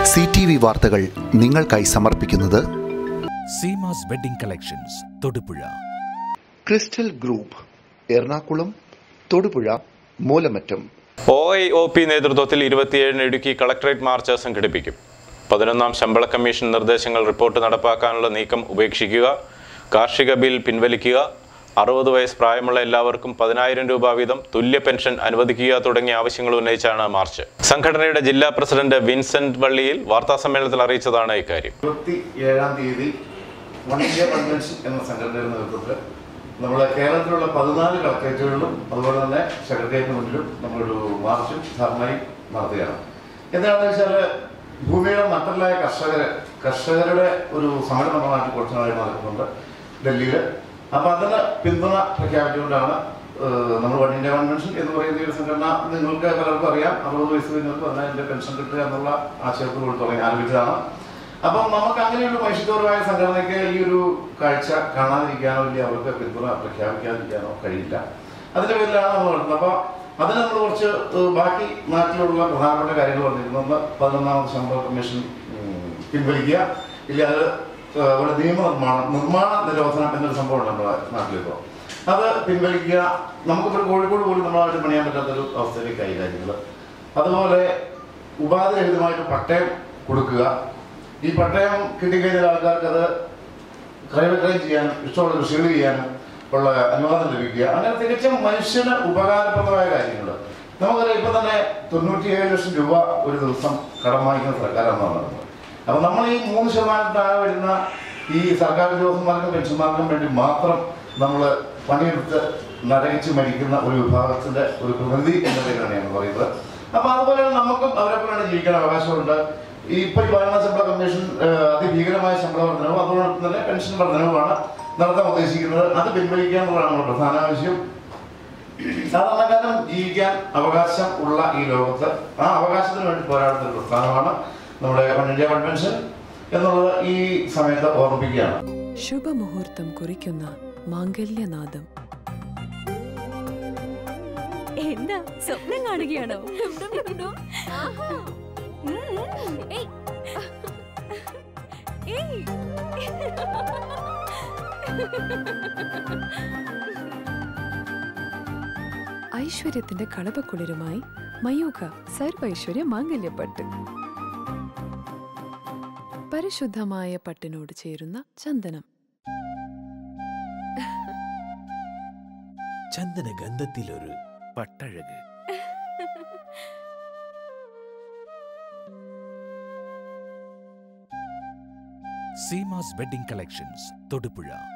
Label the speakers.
Speaker 1: C T V വാർത്തകൾ നിങ്ങൾക്കായി സമർപ്പിക്കുന്നത്
Speaker 2: Seemas wedding collections Thodupuzha
Speaker 1: crystal group Ernakulam Thodupuzha Moolamattam
Speaker 3: O I O P നേതൃത്വത്തിൽ ഇരുപത്തിയേഴിന് ഇടുക്കി കളക്ടറേറ്റ് മാർച്ച് സംഘടിപ്പിക്കും പതിനൊന്നാം ശമ്പള കമ്മീഷൻ നിർദ്ദേശങ്ങൾ റിപ്പോർട്ട് നടപ്പാക്കാനുള്ള നീക്കം ഉപേക്ഷിക്കുക കാർഷിക ബിൽ പിൻവലിക്കുക അറുപത് വയസ്സ് പ്രായമുള്ള എല്ലാവർക്കും പതിനായിരം രൂപ വീതം തുല്യ പെൻഷൻ അനുവദിക്കുക തുടങ്ങിയ ആവശ്യങ്ങൾ ഉന്നയിച്ചാണ് മാർച്ച് സംഘടനയുടെ ജില്ലാ പ്രസിഡന്റ് വിൻസെന്റ് വള്ളിയിൽ വാർത്താസമ്മേളനത്തിൽ അറിയിച്ചതാണ് ഇക്കാര്യം
Speaker 4: ഇരുപത്തി ഏഴാം തീയതി വൺ ഇന്ത്യ കൺവെൻഷൻ എന്ന സംഘടനയുടെ നേതൃത്വത്തിൽ നമ്മൾ കേരളത്തിലുള്ള പതിനാല് കളക്ടറേറ്റുകളിലും അതുപോലെ തന്നെ സെക്രട്ടേറിയറ്റിന് മുന്നിലും നമ്മളൊരു മാർച്ചും ധർണയും നടത്തുകയാണ് എന്താണെന്ന് വെച്ചാൽ ഭൂമിയുടെ നട്ടലായ കർഷകര് കർഷകരുടെ ഒരു സമരം നമ്മുടെ നാട്ടിൽ കുറച്ച് നാളായി നടക്കുന്നുണ്ട് ഡൽഹിയിൽ അപ്പൊ അതിന് പിന്തുണ പ്രഖ്യാപിച്ചുകൊണ്ടാണ് ഏഹ്, നമ്മൾ വൺ ഇന്ത്യ കൺവെൻഷൻ എന്ന് പറയുന്ന ഈ ഒരു സംഘടന നിങ്ങൾക്ക് പലർക്കും അറിയാം അറുപത് വയസ്സ് കഴിഞ്ഞവർക്ക് പതിനായിരം പെൻഷൻ കിട്ടുക എന്നുള്ള ആശയത്തോട് തുടങ്ങി ആരംഭിച്ചതാണ് അപ്പം നമുക്ക് അങ്ങനെയൊരു മനുഷ്യത്വപരമായ സംഘടനയ്ക്ക് ഈ ഒരു കാഴ്ച കാണാതിരിക്കാനോ ഇല്ല അവർക്ക് പിന്തുണ പ്രഖ്യാപിക്കാതിരിക്കാനോ കഴിയില്ല അതിന്റെ പേരിലാണ് നമ്മൾ നടത്തുന്നത് അപ്പൊ അതിന് നമ്മൾ കുറച്ച് ഏഹ്, ബാക്കി നാട്ടിലുള്ള പ്രധാനപ്പെട്ട കാര്യങ്ങൾ പറഞ്ഞിരുന്നു ഒന്ന് പതിനൊന്നാമത് ശമ്പള കമ്മീഷൻ ഉം, പിൻവലിക്കുക ഇല്ല അത് ഏഹ്, അവിടെ നിയമനിർമ്മാണം നിർമ്മാണ നിരോധനം എന്നൊരു സംഭവം ഉണ്ട് നമ്മുടെ നാട്ടിലിപ്പോൾ അത് പിൻവലിക്കുക നമുക്കിപ്പോൾ കോഴിക്കോട് പോലും നമ്മളായിട്ട് പണിയാൻ പറ്റാത്തൊരു അവസ്ഥയിലേക്കായി കാര്യങ്ങൾ അതുപോലെ ഉപാധിരഹിതമായിട്ട് പട്ടയം കൊടുക്കുക ഈ പട്ടയം കിട്ടിക്കഴിഞ്ഞാൽ ആൾക്കാർക്ക് അത് ക്രയവിക്രയം ചെയ്യാനും ഇഷ്ടമുള്ള കൃഷികൾ ചെയ്യാനും ഉള്ള അനുവാദം ലഭിക്കുക അങ്ങനെ തികച്ചും മനുഷ്യന് ഉപകാരപ്രദമായ കാര്യങ്ങൾ നമുക്കറിയാം ഇപ്പൊ തന്നെ തൊണ്ണൂറ്റിയേഴ് ലക്ഷം രൂപ ഒരു ദിവസം കടം വാങ്ങിക്കുന്ന സർക്കാരാണ് നടന്നത് അപ്പൊ നമ്മൾ ഈ മൂന്ന് ശതമാനം താഴെ വരുന്ന ഈ സർക്കാർ ഉദ്യോഗസ്ഥന്മാർക്കും പെൻഷന്മാർക്കും വേണ്ടി മാത്രം നമ്മൾ പണിയെടുത്ത് നരകിച്ച് മരിക്കുന്ന ഒരു വിഭാഗത്തിന്റെ ഒരു പ്രതിനിധി എന്ന പേരാണ് ഞാൻ പറയുന്നത് അപ്പൊ അതുപോലെ നമുക്കും അവരെ പോലെയാണ് ജീവിക്കാൻ അവകാശമുണ്ട് ഈ ഇപ്പൊ ഈ ഭരണ ശമ്പള കമ്മീഷൻ ഏഹ്, അതിഭീകരമായ ശമ്പള വർധനവും അതോടൊപ്പം തന്നെ പെൻഷൻ വർധനവുമാണ് നടത്താൻ ഉദ്ദേശിക്കുന്നത് അത് പിൻവലിക്കുക എന്നുള്ളതാണ് നമ്മുടെ പ്രധാന ആവശ്യം സാധാരണക്കാരൻ ജീവിക്കാൻ അവകാശം ഉള്ള ഈ ലോകത്ത് ആ അവകാശത്തിന് വേണ്ടി പോരാടുന്ന ഒരു പ്രസ്ഥാനമാണ് നമ്മുടെ വൺ ഇന്ത്യ കൺവെൻഷൻ എന്നുള്ളത് ഈ സമയത്ത് ഓർമ്മിപ്പിക്കുകയാണ്
Speaker 5: ശുഭമുഹൂർത്തം കുറിക്കുന്ന മാംഗല്യനാദം
Speaker 6: എന്താ സ്വപ്നം കാണുകയാണോ ഉം. ഏയ്. ഏയ്.
Speaker 5: ഐശ്വര്യത്തിന്റെ കളപക്കുളിരുമായി മയൂഖ സർവൈശ്വര്യ മാംഗല്യപ്പട്ട് പരിശുദ്ധമായ പട്ടിനോട് ചേരുന്ന ചന്ദനം
Speaker 2: ചന്ദന ഗന്ധത്തിലൊരു പട്ടഴക് സീമാസ് വെഡിംഗ് കളക്ഷൻസ് തൊടുപുഴ